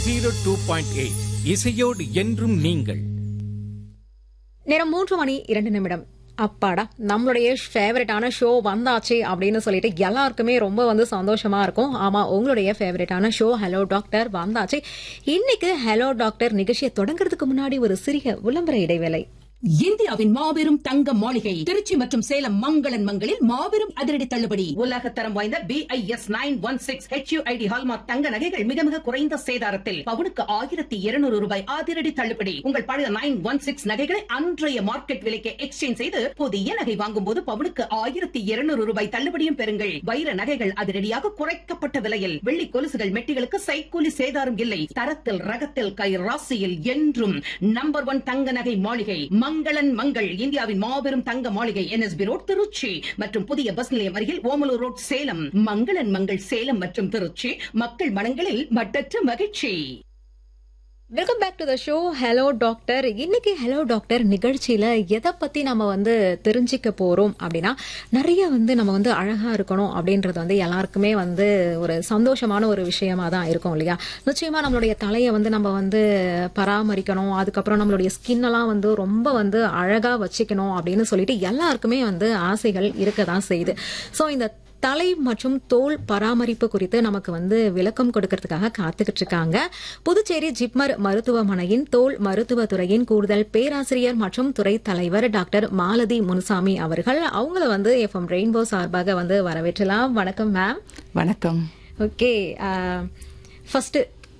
zero two point eight இசையோடு என்றும் நீங்கள் நேரம் மூன்று மணி இரண்டு நிமிடம் அப்பாடா நம்மளுடைய ஃபேவரட்டான ஷோ வந்தாச்சு அப்படின்னு சொல்லிட்டு எல்லாருக்குமே ரொம்ப வந்து சந்தோஷமா இருக்கும் ஆமா உங்களுடைய ஃபேவரட்டான ஷோ ஹலோ டாக்டர் வந்தாச்சு இன்னைக்கு ஹலோ டாக்டர் நிகழ்ச்சியை தொடங்குறதுக்கு முன்னாடி ஒரு சிறிய விளம்பர இடைவேளை இந்தியாவின் மாபெரும் தங்க மாளிகை திருச்சி மற்றும் சேலம் மங்களன் மங்களில் மாபெரும் அதிரடி தள்ளுபடி உலக தரம் வாய்ந்த B I S nine one six HUID hallmark தங்க நகைகள் மிக மிக குறைந்த சேதாரத்தில் பவுனுக்கு ஆயிரத்தி இருநூறு ரூபாய் அதிரடி தள்ளுபடி உங்கள் பழைய நைன் ஒன் சிக்ஸ் நகைகளை அன்றைய மார்க்கெட் விலைக்கு எக்ஸ்சேஞ்ச் செய்து புதிய நகை வாங்கும் போது பவுனுக்கு ஆயிரத்தி இருநூறு ரூபாய் தள்ளுபடியும் பெறுங்கள் வைர நகைகள் அதிரடியாக குறைக்கப்பட்ட விலையில் வெள்ளி கொலுசுகள் மெட்டிகளுக்கு சைக்கூலி சேதாரம் இல்லை தரத்தில் ரகத்தில் கை ராசியில் என்றும் நம்பர் ஒன் தங்க நகை மாளிகை மங்களன் மங்கள் இந்தியாவின் மாபெரும் தங்க மாளிகை என்எஸ்பி ரோட் திருச்சி மற்றும் புதிய பஸ் நிலையம் அருகில் ஓமலூர் ரோட் சேலம் மங்களன் மங்கள் சேலம் மற்றும் திருச்சி மக்கள் மனங்களில் மட்டற்ற மகிழ்ச்சி welcome back to the show hello doctor இன்னைக்கு ஹலோ டாக்டர் நிகழ்ச்சியில எதை பத்தி நம்ம வந்து தெரிஞ்சுக்க போறோம் அப்படின்னா நிறைய வந்து நம்ம வந்து அழகா இருக்கணும் அப்படின்றது வந்து எல்லாருக்குமே வந்து ஒரு சந்தோஷமான ஒரு விஷயமா தான் இருக்கும் இல்லையா நிச்சயமா நம்மளுடைய தலையை வந்து நம்ம வந்து பராமரிக்கணும் அதுக்கப்புறம் நம்மளுடைய ஸ்கின் எல்லாம் வந்து ரொம்ப வந்து அழகா வச்சுக்கணும் அப்படின்னு சொல்லிட்டு எல்லாருக்குமே வந்து ஆசைகள் இருக்க தான் செய்யுது ஸோ இந்த தலை மற்றும் தோல் பராமரிப்பு குறித்து நமக்கு வந்து விளக்கம் கொடுக்கறதுக்காக காத்துக்கிட்டு இருக்காங்க புதுச்சேரி ஜிப்மர் மருத்துவமனையின் தோல் மருத்துவ துறையின் கூடுதல் பேராசிரியர் மற்றும் துறை தலைவர் டாக்டர் மாலதி முனுசாமி அவர்கள் அவங்கள வந்து எஃப்எம் ரெயின்போ சார்பாக வந்து வரவேற்றலாம் வணக்கம் மேம் வணக்கம் ஓகே ஃபர்ஸ்ட்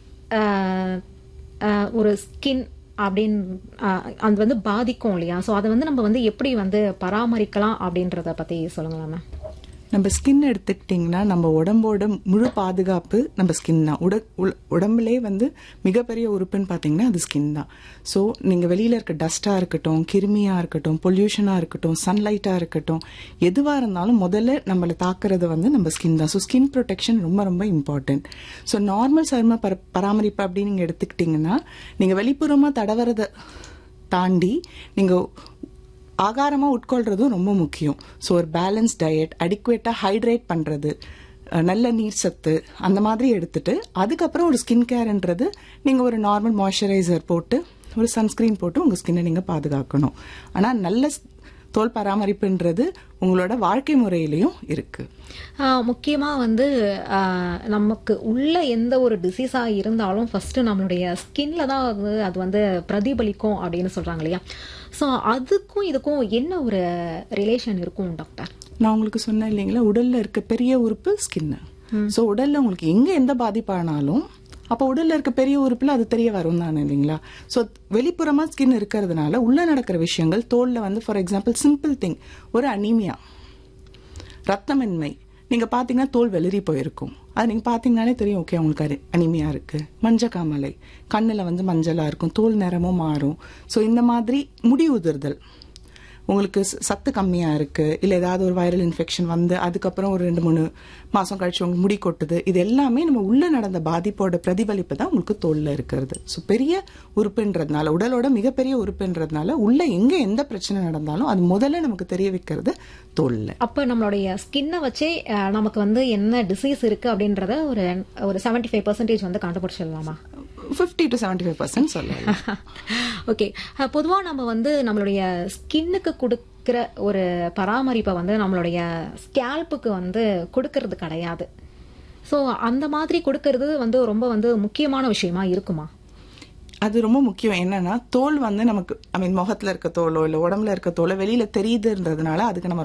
ஒரு ஸ்கின் அப்படின்னு ஆஹ், அது வந்து பாதிக்கும் இல்லையா ஸோ அதை வந்து நம்ம வந்து எப்படி வந்து பராமரிக்கலாம் அப்படின்றத பத்தி சொல்லுங்களா மேம் நம்ம ஸ்கின் எடுத்துக்கிட்டிங்கன்னா நம்ம உடம்போட முழு பாதுகாப்பு நம்ம ஸ்கின் தான் உட உள்- உடம்புலே வந்து மிகப்பெரிய உறுப்புன்னு பார்த்தீங்கன்னா அது ஸ்கின் தான் ஸோ நீங்கள் வெளியில் இருக்க டஸ்ட்டாக இருக்கட்டும் கிருமியாக இருக்கட்டும் பொல்யூஷனாக இருக்கட்டும் சன்லைட்டாக இருக்கட்டும் எதுவாக இருந்தாலும் முதல்ல நம்மளை தாக்குறது வந்து நம்ம ஸ்கின் தான் ஸோ ஸ்கின் ப்ரொடெக்ஷன் ரொம்ப ரொம்ப இம்பார்ட்டன்ட் ஸோ நார்மல் சரும பர பராமரிப்பு அப்படின்னு நீங்கள் எடுத்துக்கிட்டிங்கன்னா நீங்கள் வெளிப்புறமாக தடவறதை தாண்டி நீங்கள் ஆகாரமா உட்கொள்றதும் ரொம்ப முக்கியம் ஸோ ஒரு பேலன்ஸ் டயட் அடிக்குவேட்டா ஹைட்ரேட் பண்றது அஹ், நல்ல நீர் சத்து அந்த மாதிரி எடுத்துட்டு அதுக்கப்புறம் ஒரு ஸ்கின் கேர்ன்றது நீங்க ஒரு நார்மல் மாய்ஸ்சரைசர் போட்டு ஒரு சன்ஸ்கிரீன் போட்டு உங்க ஸ்கின்னை நீங்க பாதுகாக்கணும் ஆனா நல்ல ஸ்- தோல் பராமரிப்புன்றது உங்களோட வாழ்க்கை முறையிலையும் இருக்கு ஆஹ் முக்கியமா வந்து ஆஹ் நமக்கு உள்ள எந்த ஒரு டிசீஸா இருந்தாலும் ஃபர்ஸ்ட் நம்மளுடைய ஸ்கின்ல தான் வந்து அது வந்து பிரதிபலிக்கும் அப்படின்னு சொல்றாங்க இல்லையா ஸோ அதுக்கும் இதுக்கும் என்ன ஒரு ரிலேஷன் இருக்கும் டாக்டர் நான் உங்களுக்கு சொன்னேன் இல்லைங்களா உடல்ல இருக்க பெரிய உறுப்பு ஸ்கின் ஸோ உடல்ல உங்களுக்கு எங்க எந்த பாதிப்பானாலும் அப்போ உடல்ல இருக்க பெரிய உறுப்புல அது தெரிய வரும் தானே இல்லைங்களா ஸோ வெளிப்புறமா ஸ்கின் இருக்கிறதுனால உள்ள நடக்கிற விஷயங்கள் தோல்ல வந்து ஃபார் எக்ஸாம்பிள் சிம்பிள் திங் ஒரு அனீமியா ரத்தமின்மை நீங்க பாத்தீங்கன்னா தோல் வெளிரி போயிருக்கும் அது நீங்க பாத்தீங்கன்னாலே தெரியும் ஓகே உங்களுக்கு அரி- அனிமியா இருக்கு மஞ்சக்காமலை கண்ணுல வந்து மஞ்சளா இருக்கும் தோல் நிறமும் மாறும் ஸோ இந்த மாதிரி முடி உதிர்தல் உங்களுக்கு ச- சத்து கம்மியா இருக்கு இல்ல ஏதாவது ஒரு வைரல் இன்ஃபெக்ஷன் வந்து அதுக்கப்புறம் ஒரு ரெண்டு மூணு மாசம் கழிச்சு உங்களுக்கு முடி கொட்டுது இது எல்லாமே நம்ம உள்ள நடந்த பாதிப்போட பிரதிபலிப்பு தான் உங்களுக்கு தோல்ல இருக்கிறது ஸோ பெரிய உறுப்புன்றதுனால உடலோட மிகப்பெரிய உறுப்புன்றதுனால உள்ள எங்க எந்த பிரச்சனை நடந்தாலும் அது முதல்ல நமக்கு தெரிய வைக்கிறது தோல்ல அப்ப நம்மளுடைய ஸ்கின்னை வச்சே ஆஹ் நமக்கு வந்து என்ன டிசீஸ் இருக்கு அப்படின்றத ஒரு ஒரு செவன்டி ஃபைவ் பர்சன்டேஜ் வந்து கண்டுபிடிச்சிடலாமா fifty to seventy five percent சொல்லலாம் ஓகே பொதுவா நம்ம வந்து நம்மளுடைய ஸ்கின்னுக்கு கொடுக்கிற ஒரு பராமரிப்பை வந்து நம்மளுடைய ஸ்கேல்ப்புக்கு வந்து கொடுக்கறது கிடையாது ஸோ அந்த மாதிரி கொடுக்கறது வந்து ரொம்ப வந்து முக்கியமான விஷயமா இருக்குமா அது ரொம்ப முக்கியம் என்னன்னா தோல் வந்து நமக்கு ஐ மீன் முகத்துல இருக்க தோலோ இல்ல உடம்புல இருக்க தோலோ வெளியில தெரியுதுன்றதுனால அதுக்கு நம்ம